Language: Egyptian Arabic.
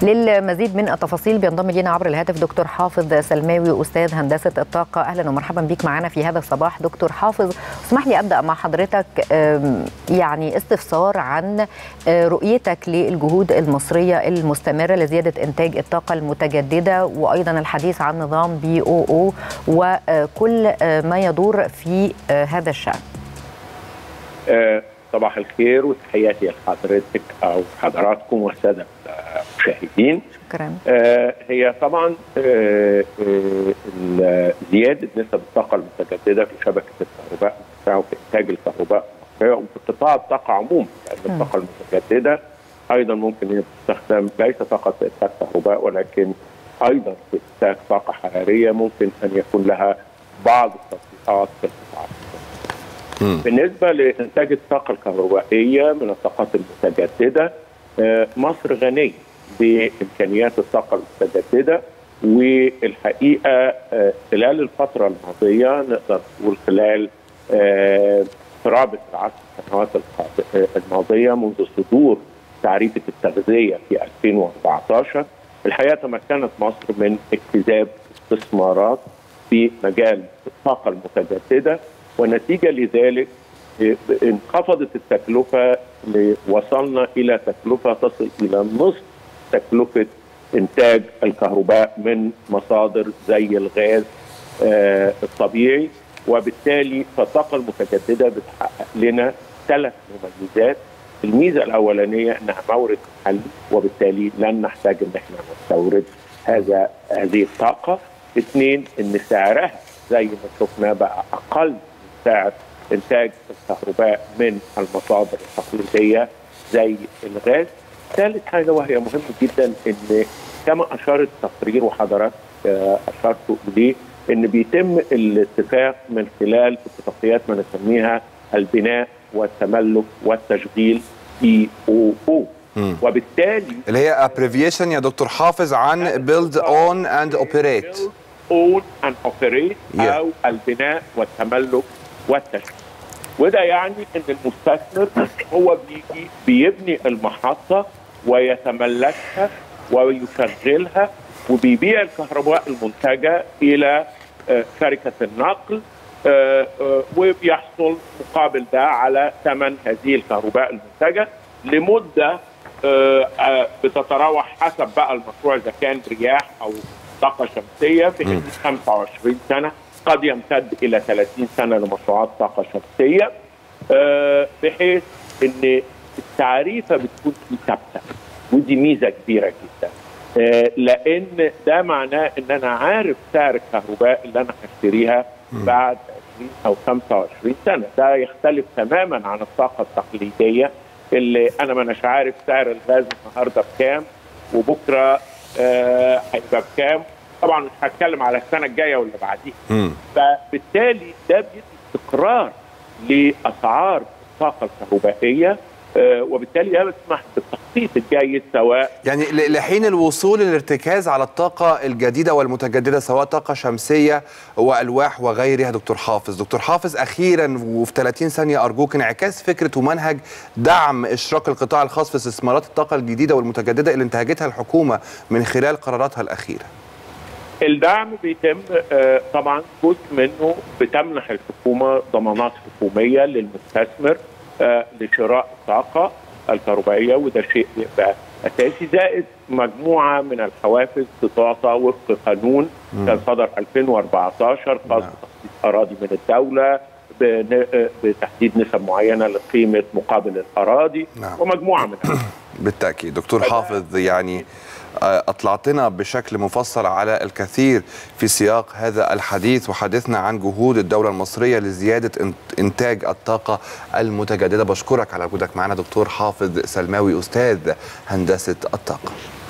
للمزيد من التفاصيل بينضم لنا عبر الهاتف دكتور حافظ سلماوي استاذ هندسه الطاقه اهلا ومرحبا بك معنا في هذا الصباح دكتور حافظ اسمح لي ابدا مع حضرتك يعني استفسار عن رؤيتك للجهود المصريه المستمره لزياده انتاج الطاقه المتجدده وايضا الحديث عن نظام بي او او وكل ما يدور في هذا الشان صباح الخير وتحياتي لحضرتك او حضراتكم والساده المشاهدين شكرا آه هي طبعا آه آه زياده نسب الطاقه المتجدده في شبكه الكهرباء وفي انتاج الكهرباء المصريه وفي قطاع الطاقه عموما لان الطاقه المتجدده ايضا ممكن هي تستخدم ليس فقط في انتاج كهرباء ولكن ايضا في انتاج طاقه حراريه ممكن ان يكون لها بعض التطبيقات في القطاع بالنسبه لانتاج الطاقه الكهربائيه من الطاقات المتجدده مصر غنيه بامكانيات الطاقه المتجدده والحقيقه خلال الفتره الماضيه نقدر نقول خلال قرابه العشر سنوات الماضيه منذ صدور تعريفه التغذيه في 2014 الحقيقه تمكنت مصر من اجتذاب استثمارات في مجال الطاقه المتجدده ونتيجه لذلك انخفضت التكلفه وصلنا الى تكلفه تصل الى نصف تكلفه انتاج الكهرباء من مصادر زي الغاز آه الطبيعي وبالتالي فالطاقه المتجدده بتحقق لنا ثلاث مميزات الميزه الاولانيه انها مورد محلي وبالتالي لن نحتاج ان احنا نستورد هذا هذه الطاقه اثنين ان سعرها زي ما شفنا بقى اقل من سعر انتاج الكهرباء من المصادر التقليديه زي الغاز. ثالث حاجه وهي مهمه جدا ان كما اشار التقرير وحضرتك اشرتوا اليه ان بيتم الاتفاق من خلال اتفاقيات ما نسميها البناء والتملك والتشغيل بي او او وبالتالي اللي هي ابريفيشن يا دكتور حافظ عن بيلد اون اند اوبريت اون اند اوبريت او البناء والتملك والتشغيل وده يعني ان المستثمر هو بيجي بيبني المحطه ويتملكها ويشغلها وبيبيع الكهرباء المنتجه الى شركه النقل وبيحصل مقابل ده على ثمن هذه الكهرباء المنتجه لمده بتتراوح حسب بقى المشروع اذا كان رياح او طاقه شمسيه في حدود 25 سنه قد يمتد الى 30 سنه لمشروعات طاقه شمسيه بحيث ان التعريفه بتكون ثابته ودي ميزه كبيره جدا لان ده معناه ان انا عارف سعر الكهرباء اللي انا هشتريها بعد 20 او 25 سنه ده يختلف تماما عن الطاقه التقليديه اللي انا ما اناش عارف سعر الغاز النهارده بكام وبكره هيبقى آه بكام طبعا مش هتكلم على السنه الجايه واللي بعديها فبالتالي ده بيدي استقرار لاسعار الطاقه الكهربائيه آه وبالتالي ده بتسمح بالتخطيط الجيد سواء يعني لحين الوصول للارتكاز على الطاقة الجديدة والمتجددة سواء طاقة شمسية وألواح وغيرها دكتور حافظ دكتور حافظ أخيرا وفي 30 ثانية أرجوك انعكاس فكرة ومنهج دعم إشراك القطاع الخاص في استثمارات الطاقة الجديدة والمتجددة اللي انتهجتها الحكومة من خلال قراراتها الأخيرة الدعم بيتم آه طبعا جزء منه بتمنح الحكومة ضمانات حكومية للمستثمر آه لشراء الطاقة الكهربائية وده شيء بيبقى أساسي زائد مجموعة من الحوافز بتعطى وفق قانون كان صدر 2014 خاص بتخصيص أراضي من الدولة بتحديد نسب معينة لقيمة مقابل الأراضي نعم. ومجموعة من بالتأكيد دكتور حافظ يعني أطلعتنا بشكل مفصل على الكثير في سياق هذا الحديث وحدثنا عن جهود الدولة المصرية لزيادة إنتاج الطاقة المتجددة بشكرك على وجودك معنا دكتور حافظ سلماوي أستاذ هندسة الطاقة